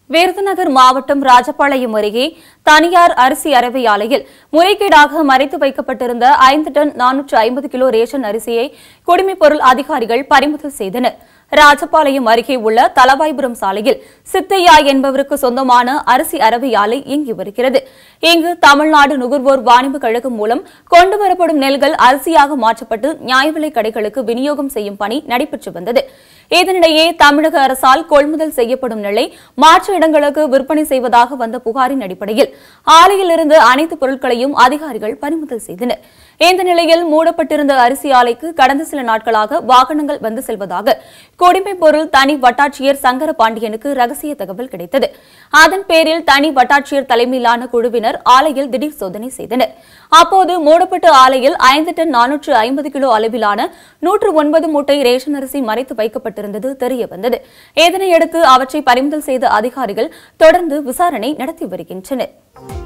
விருதுநகர் மாவட்டம் ராஜபாளையம் அருகே தனியார் அரிசி அரவை ஆலையில் முறைகேடாக மறைத்து வைக்கப்பட்டிருந்த ஐந்து டன் நானூற்று ஐம்பது கிலோ ரேஷன் அரிசியை குடிமைப் பொருள் அதிகாரிகள் பறிமுதல் செய்தனர் ராஜபாளையம் அருகே உள்ள தலவாய்புரம் சாலையில் சித்தையா என்பவருக்கு சொந்தமான அரிசி அரவை ஆலை இயங்கி வருகிறது இங்கு தமிழ்நாடு நுகர்வோர் வாணிப கழகம் மூலம் கொண்டுவரப்படும் நெல்கள் அரிசியாக மாற்றப்பட்டு நியாய விலைக் கடைகளுக்கு விநியோகம் செய்யும் பணி நடைபெற்று வந்தது இதனிடையே தமிழக அரசால் கொள்முதல் செய்யப்படும் நெல்லை மாற்று இடங்களுக்கு விற்பனை செய்வதாக வந்த புகாரின் அடிப்படையில் ஆலையிலிருந்து அனைத்து பொருட்களையும் அதிகாரிகள் பறிமுதல் செய்தனர் இந்த நிலையில் மூடப்பட்டிருந்த அரிசி ஆலைக்கு கடந்த சில நாட்களாக வாகனங்கள் வந்து செல்வதாக குடிமைப் பொருள் தனி வட்டாட்சியர் சங்கர பாண்டியனுக்கு ரகசிய தகவல் கிடைத்தது அதன் பேரில் தனி வட்டாட்சியர் தலைமையிலான குழுவினர் ஆலையில் திடீர் சோதனை செய்தனர் அப்போது மூடப்பட்ட ஆலையில் ஐந்து டன் நானூற்று ஐம்பது கிலோ அளவிலான நூற்று ஒன்பது மூட்டை ரேஷன் அரிசி மறைத்து வைக்கப்பட்டிருந்தது தெரியவந்தது இதனையடுத்து அவற்றை பறிமுதல் செய்த அதிகாரிகள் தொடர்ந்து விசாரணை நடத்தி வருகின்றனர்